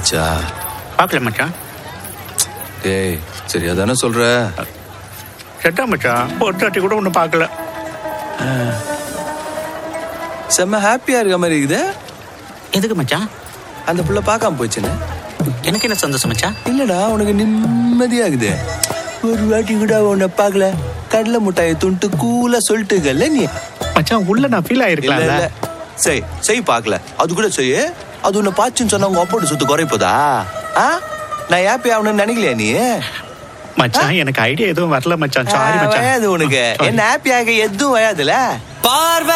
போச்சா பார்க்கல மச்சான் டேய் சரியா தானே சொல்ற செட்டா மச்சான் பொட்டாட்டி கூட ஒன்றும் பார்க்கல செம்ம ஹாப்பியா இருக்க மாதிரி இருக்குது எதுக்கு மச்சான் அந்த புள்ள பார்க்காம போச்சுன்னு எனக்கு என்ன சந்தோஷம் மச்சான் இல்லடா உனக்கு நிம்மதியா இருக்குது ஒரு வாட்டி கூட உன்னை பார்க்கல கடலை முட்டாயை துண்டு கூலா சொல்லிட்டுக்கல்ல நீ மச்சான் உள்ள நான் ஃபீல் இல்ல ஆயிருக்கலாம்ல இல்ல செய் செய் பார்க்கல அது கூட செய் அது உன்னை பாச்சுன்னு சொன்னா உங்க அப்போட்டு சொத்து குறைப்போதா ஆ நான் ஹாப்பி ஆகணும்னு நினைக்கலையா நீ மச்சான் எனக்கு ஐடியா எதுவும் வரல மச்சான் சாரி ஆ, மச்சான் வயாது உனக்கு Sorry. என்ன ஹாப்பி ஆக எதுவும் வயாதுல பார்வை